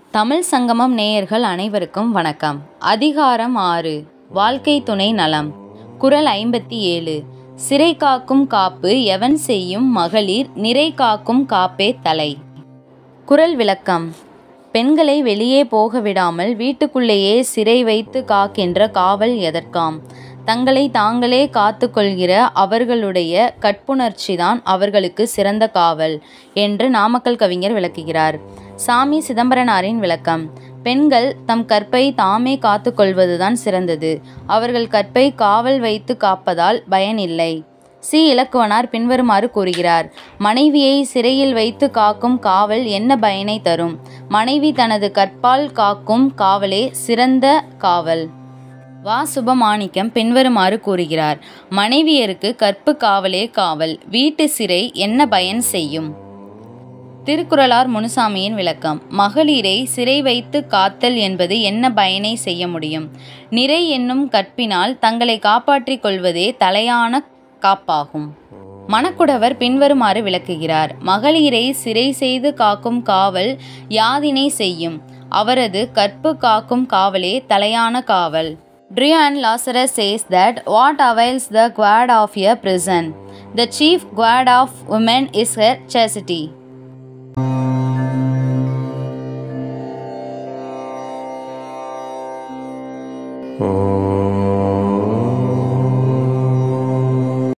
தமிழ் சங்கமம் நேயர்கள் அனைவருக்கும் வணக்கம் அதிகாரம் ஆறு வாழ்க்கை துணை நலம் குறள் ஐம்பத்தி ஏழு சிறை காக்கும் காப்பு எவன் செய்யும் மகளிர் நிறை காக்கும் காப்பே தலை குறள் விளக்கம் பெண்களை வெளியே போக விடாமல் வீட்டுக்குள்ளேயே சிறை வைத்து காக்கின்ற காவல் எதற்காம் தங்களை தாங்களே காத்து கொள்கிற அவர்களுடைய கற்புணர்ச்சிதான் அவர்களுக்கு சிறந்த காவல் என்று நாமக்கல் கவிஞர் விளக்குகிறார் சாமி சிதம்பரனாரின் விளக்கம் பெண்கள் தம் கற்பை தாமே காத்து கொள்வதுதான் சிறந்தது அவர்கள் கற்பை காவல் வைத்து காப்பதால் பயனில்லை சி இலக்குவனார் பின்வருமாறு கூறுகிறார் மனைவியை சிறையில் வைத்து காக்கும் காவல் என்ன பயனை தரும் மனைவி தனது கற்பால் காக்கும் காவலே சிறந்த காவல் வா சுபமாணிக்கம் பின்வருமாறு கூறுகிறார் மனைவியருக்கு கற்பு காவலே காவல் வீட்டு சிறை என்ன பயன் செய்யும் திருக்குறளார் முனுசாமியின் விளக்கம் மகளிரை சிறை வைத்து காத்தல் என்பது என்ன பயனை செய்ய முடியும் நிறை என்னும் கற்பினால் தங்களை காப்பாற்றிக் கொள்வதே தலையான காப்பாகும் மணக்குடவர் பின்வருமாறு விளக்குகிறார் மகளிரை சிறை செய்து காக்கும் காவல் யாதினை செய்யும் அவரது கற்பு காக்கும் காவலே தலையான காவல் Drian Lazarus says that what avails the guard of a prison? The chief guard of women is her chastity.